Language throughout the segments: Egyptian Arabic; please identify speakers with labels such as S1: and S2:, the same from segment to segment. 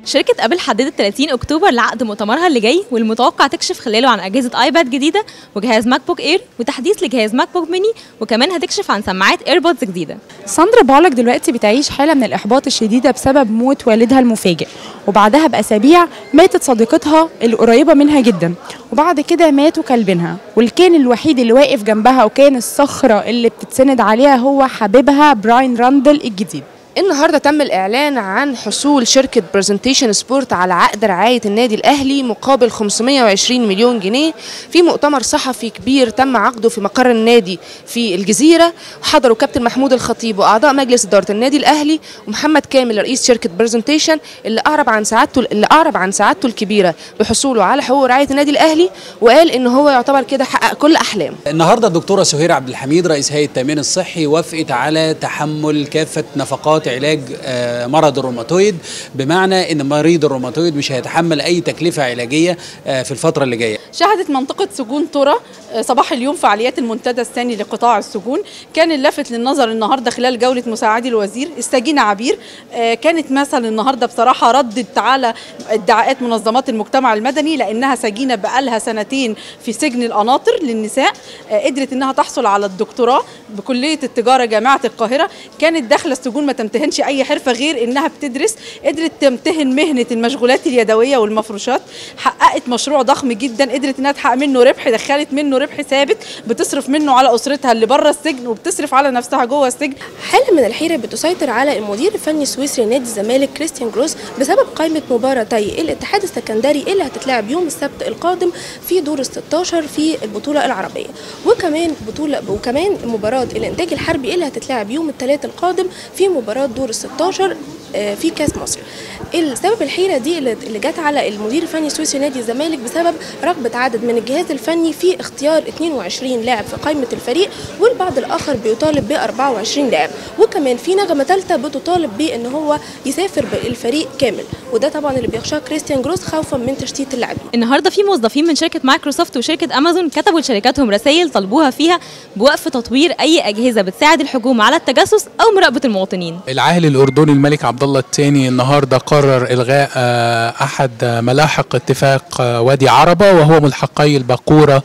S1: شركة أبل حددت 30 أكتوبر لعقد مؤتمرها اللي جاي والمتوقع تكشف خلاله عن أجهزة آيباد جديدة وجهاز ماك بوك إير وتحديث لجهاز ماك بوك ميني وكمان هتكشف عن سماعات إيربودز جديدة
S2: ساندرا بالك دلوقتي بتعيش حالة من الإحباط الشديدة بسبب موت والدها المفاجئ وبعدها بأسابيع ماتت صديقتها القريبة منها جدا وبعد كده ماتوا كلبينها والكان الوحيد اللي واقف جنبها وكان الصخرة اللي بتتسند عليها هو حبيبها براين راندل الجديد
S3: النهارده تم الاعلان عن حصول شركه برزنتيشن سبورت على عقد رعايه النادي الاهلي مقابل 520 مليون جنيه في مؤتمر صحفي كبير تم عقده في مقر النادي في الجزيره حضروا كابتن محمود الخطيب واعضاء مجلس اداره النادي الاهلي ومحمد كامل رئيس شركه برزنتيشن اللي اعرب عن سعادته اللي اعرب عن سعادته الكبيره بحصوله على حقوق رعايه النادي الاهلي وقال ان هو يعتبر كده حقق كل احلامه
S4: النهارده الدكتوره سهير عبد الحميد رئيس هيئه التامين الصحي وافقت على تحمل كافه نفقات علاج مرض الروماتويد بمعنى ان مريض الروماتويد مش هيتحمل اي تكلفه علاجيه في الفتره اللي جايه
S5: شهدت منطقة سجون ترى صباح اليوم فعاليات المنتدى الثاني لقطاع السجون كان اللافت للنظر النهارده خلال جولة مساعدي الوزير السجين عبير كانت مثل النهارده بصراحة ردت على ادعاءات منظمات المجتمع المدني لأنها سجينة بقالها سنتين في سجن القناطر للنساء قدرت انها تحصل على الدكتوراه بكلية التجارة جامعة القاهرة كانت داخلة السجون ما تمتهنش اي حرفه غير انها بتدرس قدرت تمتهن مهنه المشغولات اليدويه والمفروشات حققت مشروع ضخم جدا قدرت انها تحقق منه ربح دخلت منه ربح ثابت بتصرف منه على اسرتها اللي بره السجن وبتصرف على نفسها جوه السجن
S6: حالة من الحيرة بتسيطر على المدير الفني السويسري لنادي الزمالك كريستيان جروس بسبب قائمة مباراتي الاتحاد السكندري اللي هتتلعب يوم السبت القادم في دور ال 16 في البطولة العربية وكمان بطولة وكمان مباراة الإنتاج الحربي اللي هتتلعب يوم الثلاث القادم في مباراة دور ال 16 في كاس مصر السبب الحيرة دي اللي جت على المدير الفني السويسري نادي الزمالك بسبب رغبة عدد من الجهاز الفني في اختيار 22 لاعب في قائمة الفريق والبعض الآخر بيطالب ب 24 لاعب وكمان في نغمة ثالثة بتطالب بأن هو يسافر بالفريق كامل وده طبعا اللي بيخشاه كريستيان جروس خوفا من تشتيت اللاعبين
S1: النهارده في موظفين من شركة مايكروسوفت وشركة أمازون كتبوا لشركاتهم رسائل طلبوها فيها بوقف تطوير أي أجهزة بتساعد الحكومة على التجسس أو مراقبة المواطنين
S7: العاهل الأردني الملك عبد الله الثاني النهارده قرر الغاء احد ملاحق اتفاق وادي عربه وهو ملحقي الباقوره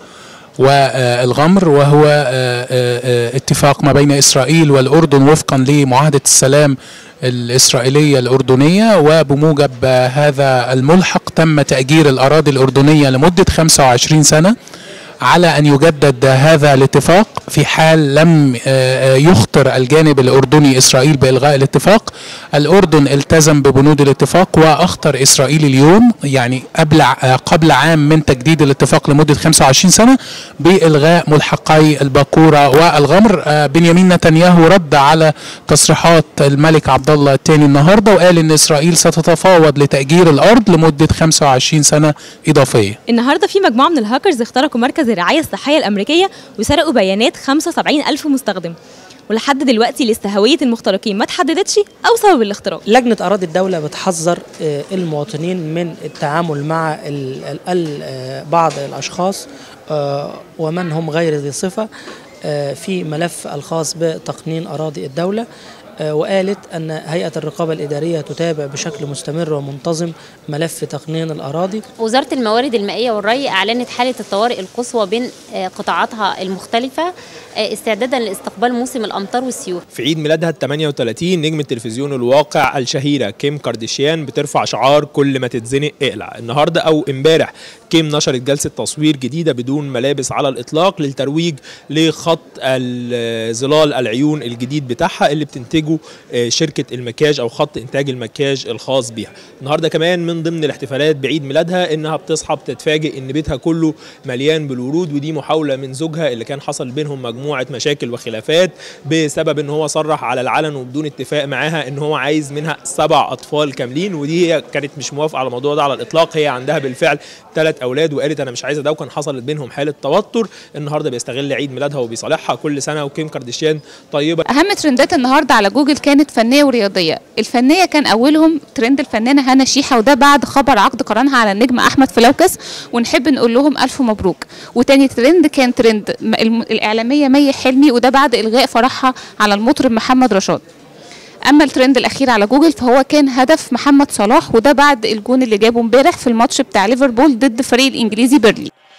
S7: والغمر وهو اتفاق ما بين اسرائيل والاردن وفقا لمعاهده السلام الإسرائيلية الأردنية وبموجب هذا الملحق تم تأجير الأراضي الأردنية لمدة 25 سنة على أن يجدد هذا الاتفاق في حال لم يخطر الجانب الأردني إسرائيل بإلغاء الاتفاق الأردن التزم ببنود الاتفاق وأخطر إسرائيل اليوم يعني قبل قبل عام من تجديد الاتفاق لمدة 25 سنة بإلغاء ملحقي الباقورة والغمر بنيامين نتنياهو رد على تصريحات الملك عبد الله الثاني النهاردة وقال أن إسرائيل ستتفاوض لتأجير الأرض لمدة 25 سنة إضافية
S1: النهارده في مجموعة من الهاكرز اخترقوا مركز الرعاية الصحية الأمريكية وسرقوا بيانات 75 ألف مستخدم ولحد دلوقتي لسه هوية المخترقين ما تحددتش أو سبب الاختراق
S8: لجنة أراضي الدولة بتحذر المواطنين من التعامل مع بعض الأشخاص ومن هم غير ذي صفة في ملف الخاص بتقنين أراضي الدولة وقالت أن هيئة الرقابة الإدارية تتابع بشكل مستمر ومنتظم ملف تقنين الأراضي
S9: وزارة الموارد المائية والري أعلنت حالة الطوارئ القصوى بين قطاعاتها المختلفة استعدادا لاستقبال موسم الأمطار والسيول
S10: في عيد ميلادها ال 38 نجم التلفزيون الواقع الشهيرة كيم كارديشيان بترفع شعار كل ما تتزنق اقلع النهاردة أو امبارح كيم نشرت جلسة تصوير جديدة بدون ملابس على الإطلاق للترويج لخط ظلال العيون الجديد بتاعها اللي بتنتجه شركة المكياج أو خط إنتاج المكياج الخاص بيها النهاردة كمان من ضمن الاحتفالات بعيد ميلادها إنها بتصحى بتتفاجئ إن بيتها كله مليان بالورود ودي محاولة من زوجها اللي كان حصل بينهم مجموعة مشاكل وخلافات بسبب إن هو صرح على العلن وبدون اتفاق معاها إن هو عايز منها سبع أطفال كاملين ودي هي كانت مش موافقة على الموضوع ده على الإطلاق هي عندها بالفعل ثلاث أولاد وقالت أنا مش عايزة ده وكان حصلت بينهم حالة توتر النهاردة بيستغل عيد ميلادها وبيصالحها كل سنة وكيم كارديشيان طيبة
S2: أهم ترندات النهاردة على جوجل كانت فنية ورياضية الفنية كان أولهم ترند الفنانة هنا شيحة وده بعد خبر عقد قرانها على النجم أحمد فلوكس ونحب نقول لهم ألف مبروك وتاني ترند كان ترند الإعلامية مي حلمي وده بعد إلغاء فرحها على المطرب محمد رشاد
S11: اما الترند الاخير على جوجل فهو كان هدف محمد صلاح وده بعد الجون اللي جابه امبارح في الماتش بتاع ليفربول ضد فريق الانجليزي بيرلي